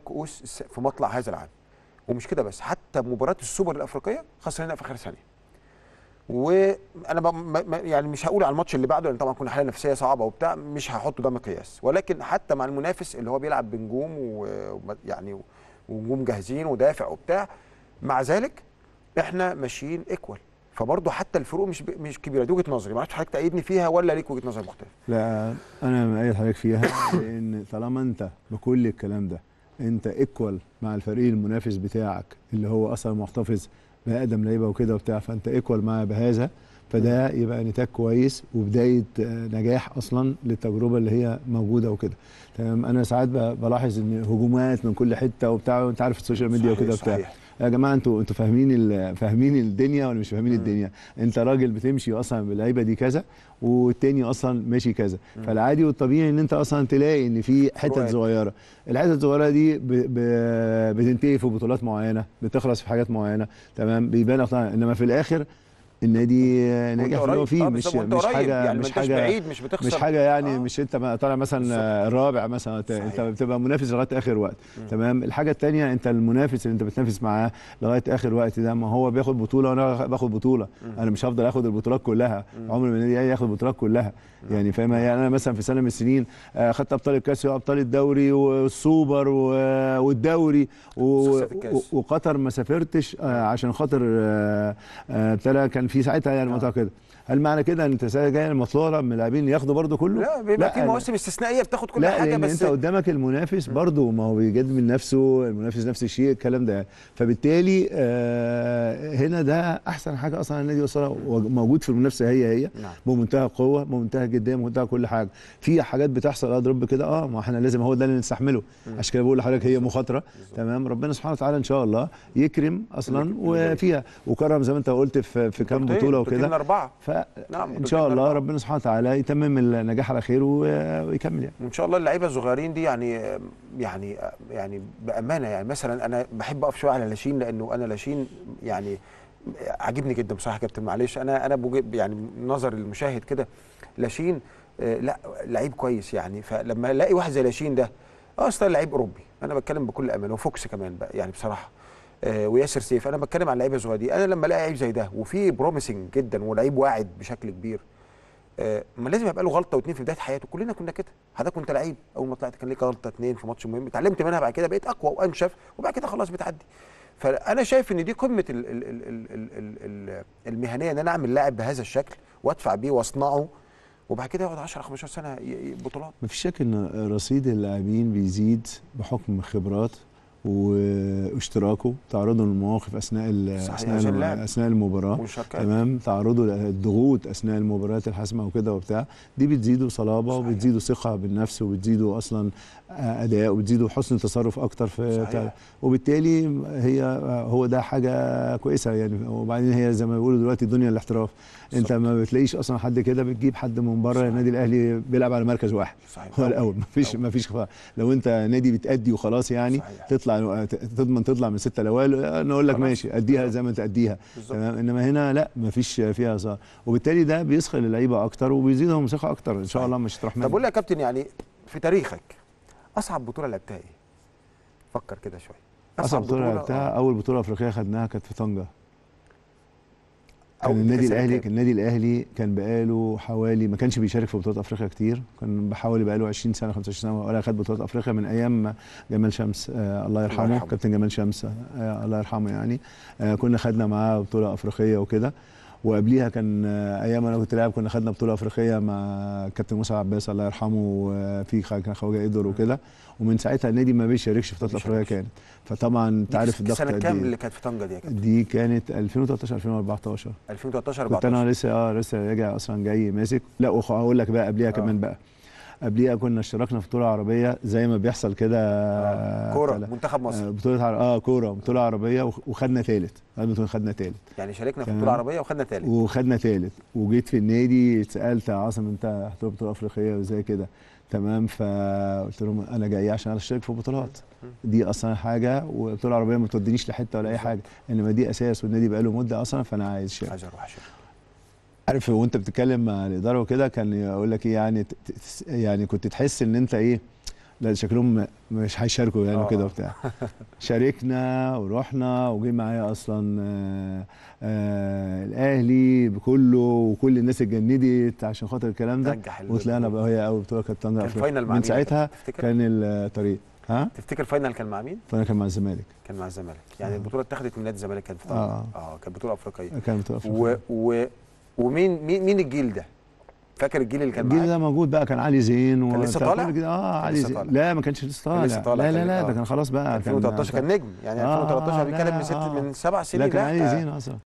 الكؤوس الس- في مطلع هذا العام ومش كده بس حتى مباراه السوبر الافريقيه خسرنا في اخر ثانيه وانا ب- م- م- يعني مش هقول على الماتش اللي بعده لان طبعا كنا حاله نفسيه صعبه وبتاع مش هحطه ده مقياس ولكن حتى مع المنافس اللي هو بيلعب بنجوم ويعني ونجوم جاهزين ودافع وبتاع مع ذلك احنا ماشيين ايكوال فبرضه حتى الفروق مش ب- مش كبيره دي وجهه نظري ما اعرفش حضرتك تأيدني فيها ولا ليك وجهه نظر مختلفه لا انا مأيد حضرتك فيها لان طالما انت بكل الكلام ده انت ايكوال مع الفريق المنافس بتاعك اللي هو اصلا محتفظ باقدم لعيبه وكده وبتاع فانت ايكوال معاه بهذا فده يبقى نتاج كويس وبدايه آه، نجاح اصلا للتجربه اللي هي موجوده وكده تمام انا ساعات ب- بلاحظ ان هجومات من كل حته وبتاع وانت عارف السوشيال ميديا صحيح، وكده وبتاع صحيح. يا جماعه انتوا انتوا فاهمين ال- فاهمين الدنيا ولا مش فاهمين الدنيا انت راجل بتمشي اصلا باللعيبه دي كذا والتاني اصلا ماشي كذا فالعادي والطبيعي ان انت اصلا تلاقي ان في حتت فروقات. صغيره الحتت الصغيره دي ب... ب... بتنتهي في بطولات معينه بتخلص في حاجات معينه تمام بيبان أصلاً انما في الاخر النادي ناجح في اللي هو فيه آه، مش بالظبط، وأنت مش قريب، حاجه يعني ما مش أنتش حاجه بعيد مش بتخسر مش حاجه يعني آه. مش انت ما طالع مثلا بالظبط. الرابع مثلا ت- انت صحيح. بتبقى منافس لغايه اخر وقت تمام الحاجه الثانيه انت المنافس اللي انت بتنافس معاه لغايه اخر وقت ده ما هو بياخد بطوله وانا باخد بطوله انا مش هفضل اخد البطولات كلها عمر ما النادي الاهلي ياخد البطولات كلها يعني فاهم يعني انا مثلا في سنه من السنين آه، خدت ابطال الكاس وابطال الدوري والسوبر و- والدوري و- شخصية الكاس. و- وقطر ما سافرتش آه، عشان خاطر آه، آه، ابتدى كان في ساعتها يعني منطقه كده هل معنى كده ان انت سنه جايه المطلوبه من اللاعبين ياخدوا برضو كله؟ لا بيبقى في لا، مواسم استثنائيه بتاخد كل لا حاجه لان بس انت قدامك المنافس برضه ما هو بيجدد من نفسه المنافس نفس الشيء الكلام ده فبالتالي آه هنا ده احسن حاجه اصلا النادي وصلها موجود في المنافسه هي هي نعم. بمنتهى القوه بمنتهى الجديه بمنتهى كل حاجه في حاجات بتحصل اضرب كده اه ما احنا لازم هو ده اللي نستحمله عشان كده بقول لحضرتك هي مخاطره تمام ربنا سبحانه وتعالى ان شاء الله يكرم اصلا اللي- اللي جاي. وفيها وكرم زي ما انت قلت في, في كام بطولتين، بطوله بطولتين وكده اربعه فان نعم، شاء الله أربعة. ربنا سبحانه وتعالى يتمم النجاح على خير و- ويكمل يعني وان شاء الله اللعيبه الصغيرين دي يعني يعني يعني بامانه يعني مثلا انا بحب اقف شويه على لاشين لانه انا لاشين يعني عاجبني جدا بصراحه يا كابتن معلش انا انا بوجه- يعني نظر المشاهد كده لاشين آه، لا لعيب كويس يعني فلما الاقي واحد زي لاشين ده اه اصلا لعيب اوروبي انا بتكلم بكل امانه وفوكس كمان بقى يعني بصراحه آه، وياسر سيف انا بتكلم عن لعيبه صغيره دي انا لما الاقي لعيب زي ده وفي بروميسنج جدا ولعيب واعد بشكل كبير آه، ما لازم يبقى له غلطه واثنين في بدايه حياته كلنا كنا كده حضرتك كنت لعيب اول ما طلعت كان ليك غلطه اثنين في ماتش مهم اتعلمت منها بعد كده بقيت اقوى وانشف وبعد كده خلاص بتعدي فانا شايف ان دي قمه ال ال ال ال ال ال ال المهنيه ان انا اعمل لاعب بهذا الشكل وادفع بيه واصنعه وبعد كده يقعد 10 15 سنه ي- ي- بطولات مفيش شك ان رصيد اللاعبين بيزيد بحكم خبرات واشتراكه تعرضه للمواقف اثناء ال- صحيح، اثناء عشان الم- اللعب. اثناء المباراه والمشاركات. تمام تعرضه للضغوط اثناء المباريات الحاسمه وكده وبتاع دي بتزيده صلابه صحيح. وبتزيده ثقه بالنفس وبتزيده اصلا آه، اداء وبتزيده حسن تصرف اكتر في صحيح. بتاع. وبالتالي هي آه، هو ده حاجه كويسه يعني وبعدين هي زي ما بيقولوا دلوقتي دنيا الاحتراف انت ما بتلاقيش اصلا حد كده بتجيب حد من بره النادي الاهلي بيلعب على مركز واحد صحيح. هو الاول مفيش أول. مفيش خ- لو انت نادي بتأدي وخلاص يعني صحيح. تطلع ت- تضمن تطلع من ستة الاوائل انا اقول لك خلاص. ماشي اديها زي ما انت اديها بالظبط. تمام انما هنا لا مفيش فيها هزار وبالتالي ده بيسخن اللعيبه اكتر وبيزيدهم ثقه اكتر ان شاء الله مش تروح طب قول لي يا كابتن يعني في تاريخك اصعب بطوله لعبتها ايه؟ فكر كده شويه اصعب بطوله لعبتها آه. اول بطوله افريقيه خدناها كانت في طنجه أو كان النادي كأس الاهلي الكام. كان النادي الاهلي كان بقاله حوالي ما كانش بيشارك في بطولات افريقيا كتير كان بحوالي بقاله 20 سنه 25 سنه ولا خد بطولات افريقيا من ايام ما جمال شمس آه الله يرحمه يرحمه. كابتن جمال شمس آه الله يرحمه يعني آه كنا خدنا معاه بطوله افريقيه وكده وقبليها كان آه ايام انا كنت لاعب كنا خدنا بطوله افريقيه مع كابتن موسى عباس الله يرحمه وفي خ- كان خواجه قدر وكده ومن ساعتها النادي ما بيشاركش في بطولات ما افريقيا بيشاركش. كانت فطبعا انت عارف الضغط سنه قد كام إيه. اللي كانت في طنجه دي يا كابتن؟ دي كانت 2013 2014 2013 كنت 14 انا لسه اه لسه راجع اصلا جاي ماسك لا وخ- هقول لك بقى قبليها آه. كمان بقى قبليها كنا اشتركنا في بطوله عربيه زي ما بيحصل كده آه. كوره بتاع- منتخب آه، مصر بطوله عر... اه كوره بطوله عربيه وخ- وخدنا ثالث خدنا ثالث يعني شاركنا في تمام. بطوله عربيه وخدنا ثالث وخدنا ثالث وجيت في النادي اتسالت يا عاصم انت هتروح بطوله افريقيه وزي كده تمام فقلت لهم انا جاي عشان اشترك في بطولات دي اصلا حاجه والبطوله العربيه ما بتودينيش لحته ولا اي حاجه انما دي اساس والنادي بقى له مده اصلا فانا عايز شيء عايز اروح اشارك عارف وانت بتتكلم مع الاداره وكده كان يقول لك ايه يعني ت- ت- يعني كنت تحس ان انت ايه لا شكلهم مش هيشاركوا يعني آه. كده وبتاع شاركنا ورحنا وجه معايا اصلا آه آه الاهلي بكله وكل الناس اتجندت عشان خاطر الكلام ده نجح ال- وطلعنا بقى هي اول بطوله كانت طنجة كان أفريقيا. فاينل مع من مين ساعتها تفتكر كان الطريق ها تفتكر فاينل كان مع مين فانا كان مع الزمالك كان مع الزمالك يعني آه. البطوله اتخذت من نادي الزمالك كانت في آه. طنطا اه كانت بطوله افريقيه كان بطوله و أفريقيا. و ومين مين مين الجيل ده فاكر الجيل اللي كان الجيل معاك ده موجود بقى كان علي زين كان لسه وبتاع طالع؟ كل الجيل- اه كان علي لسه زين طالع. لا ما كانش لسه طالع لسه طالع، لا لا كان- لا آه. ده كان خلاص بقى كان 2013 كان نجم يعني آه، 2013 لا، بيتكلم من ست آه. من سبع سنين لا كان علي آه. زين اصلا